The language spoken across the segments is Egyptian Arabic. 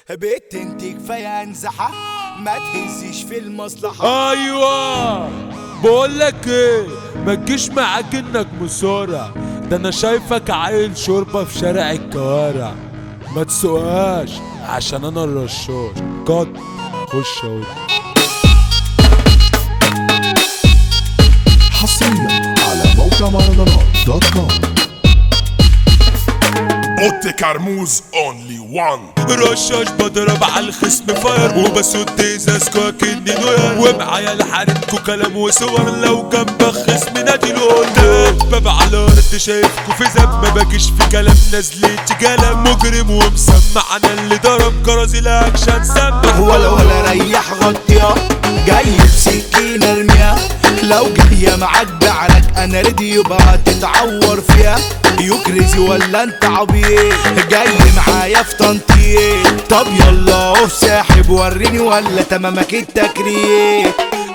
بتنتج كفايه انزحه ما تهزيش في المصلحه ايوه بقول لك ايه ما تجيش معاك انك مصارع ده انا شايفك عيل شوربه في شارع الكوارع ما تسوقهاش عشان انا الرشاش قط خش اهو حصريا على موقع مهرجانات دوت كوم اوتي كرموز اونلي وان رشاش بضرب على الخصم فاير وبسد ازاز كأني نوير ومعايا لحارتكو كلام وصور لو جنبك خصم نادي القدام باب على الارض شايفكو في زب ما باجيش في كلام نازلين كلام مجرم ومسمع انا اللي ضرب كرازي الاكشن سمع ولا ولا ريح غطيها جاي بسكينة ارميها لو جاية معاك بعرك انا ريدي يبقى تتعور فيها يو كريزي ولا انت عبيط جاي معايا في تنطيط طب يلا اهو ساحب وريني ولا تمامك التكريت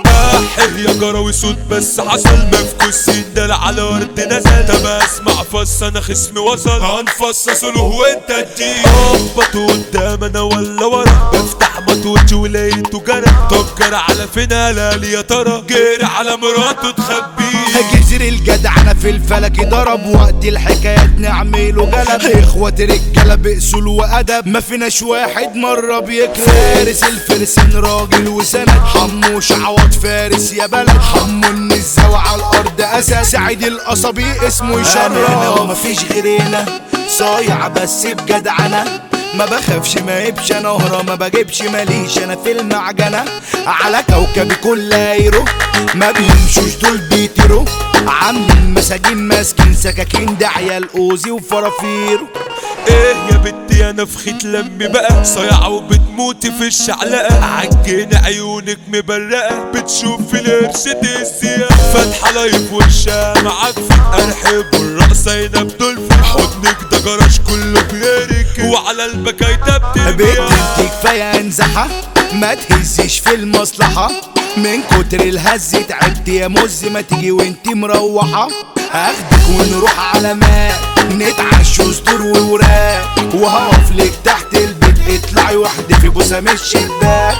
احر يا جراوي صوت بس حصل مفكوس الدل على ارض نزل طب اسمع فص انا خصمي وصل هنفصص له وانت تجي اخبط قدام انا ولا ورا بفتح مطوتي ولقيته جرى طب جرى على فين قال يا ترى جري على مراته تخبيه جزر الجدعنة في الفلك ضرب وقت الحكايات نعمله جلب اخوة رجالة بأصول وأدب ما فيناش واحد مرة بيكرم فارس الفرسان راجل وسند حموش عوض فارس يا بلد حمو النزاوة على الأرض أسد سعيد القصبي اسمه يشرف ومفيش غيرنا صايع بس بجدعنة ما بخافش ما يبش انا هرا ما بجيبش ماليش انا في المعجنة على كوكبي كل ايرو ما بيمشوش دول بيطيروا عاملين مساجين ماسكين سكاكين ده عيال اوزي وفرافيرو ايه يا بنتي انا في خيط لمي بقى صايعة وبتموتي في الشعلقة عجينة عيونك مبرقة بتشوف في القرش تسيا فاتحة لايف وشها معفن ارحب والرقصة هنا بتلفت حضنك ده جراج كله بيرك وعلى البكايتة بنت بترمي انت كفايه انزحه ما تهزيش في المصلحه من كتر الهز تعبت يا مز ما تيجي وانت مروحه اخدك ونروح على ماء نتعشى صدور ووراق وهقف لك تحت البيت اطلعي وحدي في بوسه من الشباك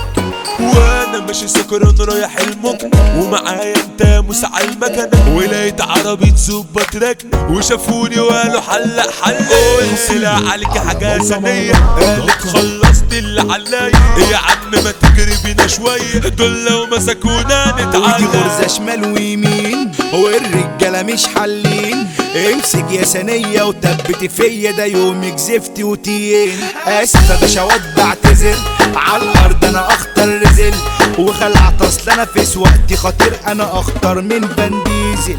وانا ماشي سكران رايح المكنة ومعايا انت مسعى المكنة ولقيت عربية ظباط راكنة وشافوني وقالوا حلق حلق قلت لا عليك حاجة ثانية قالت خلصت اللي علايا يا عم ما تجري بينا شوية دول لو مسكونا ودي نتعلق غرزة شمال ويمين والرجالة مش حالين امسك يا ثانية وثبتي فيا ده يومك زفت وتين اسف يا باشوات بعتذر على الارض انا اخطر رزل وخلعت اصل انا في وقتي خطير انا اخطر من بنديزل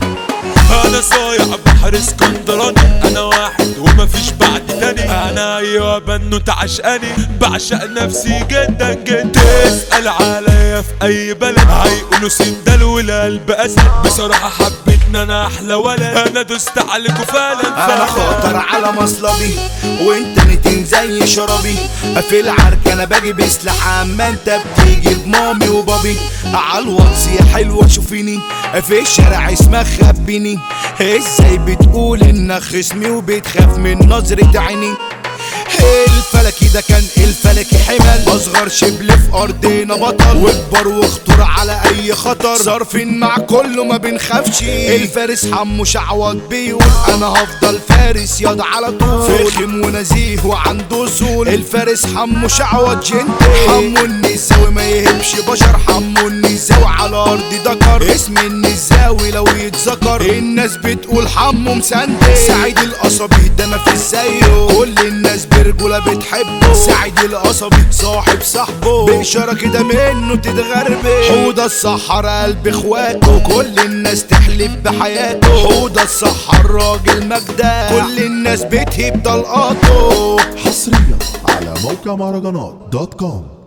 انا صايع بحر اسكندراني انا واحد ومفيش بعد تاني انا ايوه بنوت عشقاني بعشق نفسي جدا جدا تسأل عليا في اي بلد هيقولوا سندال والقلب اسد بصراحة حبيت ان انا احلى ولد انا دوست عليكوا فعلا انا فعلا خاطر على مصلبي وانت متين زي شرابي في العرك انا باجي بسلاح اما انت بتيجي بمامي وبابي على الواتس يا حلوه شوفيني في الشارع اسمك خبيني ازاي بتقول انك خصمي وبتخاف من نظرة عيني الفلكي ده كان الفلكي حمل اصغر شبل في ارضنا بطل واكبر واخطر على اي خطر صارفين مع كله ما بنخافش الفارس حمو شعوط بيقول انا هفضل فارس ياض على طول فخم ونزيه وعنده اصول الفارس حمو شعوط جنتي حمو النساوي ما يهبش بشر حمو النساوي على ارض دكر اسم النساوي لو يتذكر الناس بتقول حمو مسندي سعيد القصبي ده ما في زيه كل الناس برجولة بتحبه سعيد القصبي صاحب صاحبه بإشارة كده منه تتغربل حوضة السحر قلب اخواته كل الناس تحلف بحياته حوضة السحر راجل مجدة كل الناس بتهيب طلقاته حصريا على موقع مهرجانات دوت كوم